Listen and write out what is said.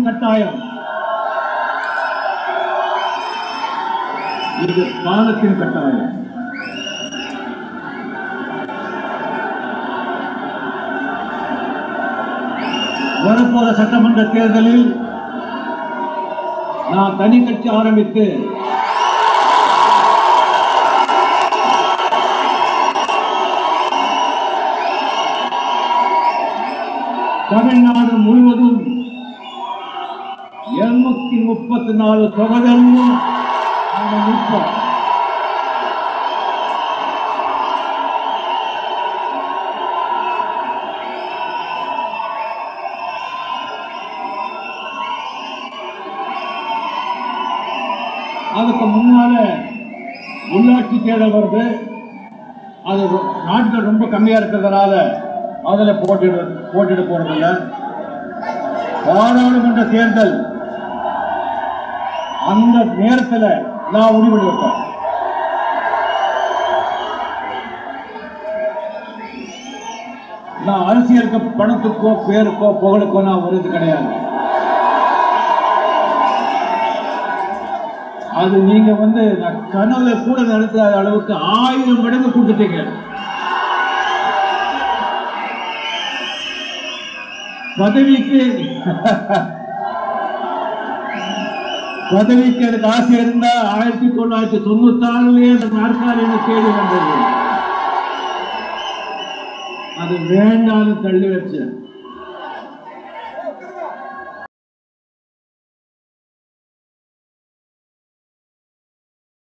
கட்டாயம் இது காலத்தின் கட்டாயம் வரப்போற சட்டமன்ற தேர்தலில் நான் தனி கட்சி ஆரம்பித்து தமிழ்நாடு முழுவதும் இருநூத்தி முப்பத்தி நாலு தொகுதிகளிலும் நாம நிற்போம் அதுக்கு முன்னால உள்ளாட்சி தேர்தல் வருது அது ரொ- நாட்கள் ரொம்ப கம்மியா இருக்கிறதுனால அதுல போட்டிட போட்டிட போறதில்ல பாராளுமன்ற தேர்தல் அந்த நேரத்துல நான் முடிவு வைப்பேன் நான் அரசியலுக்கு பணத்துக்கோ பேருக்கோ புகழுக்கோ நான் வருது கிடையாது அது நீங்க வந்து நான் கனவுல கூட நடத்தாத அளவுக்கு ஆயிரம் மடங்கு கொடுத்துட்டீங்க பதவிக்கு பதவிக்கு எனக்கு ஆசை இருந்தா ஆயிரத்தி தொள்ளாயிரத்தி தொண்ணூத்தி ஆறுலயே அந்த நாற்காலி எனக்கு தேடி வந்தது அது வேண்டாம்னு தள்ளி வச்சேன்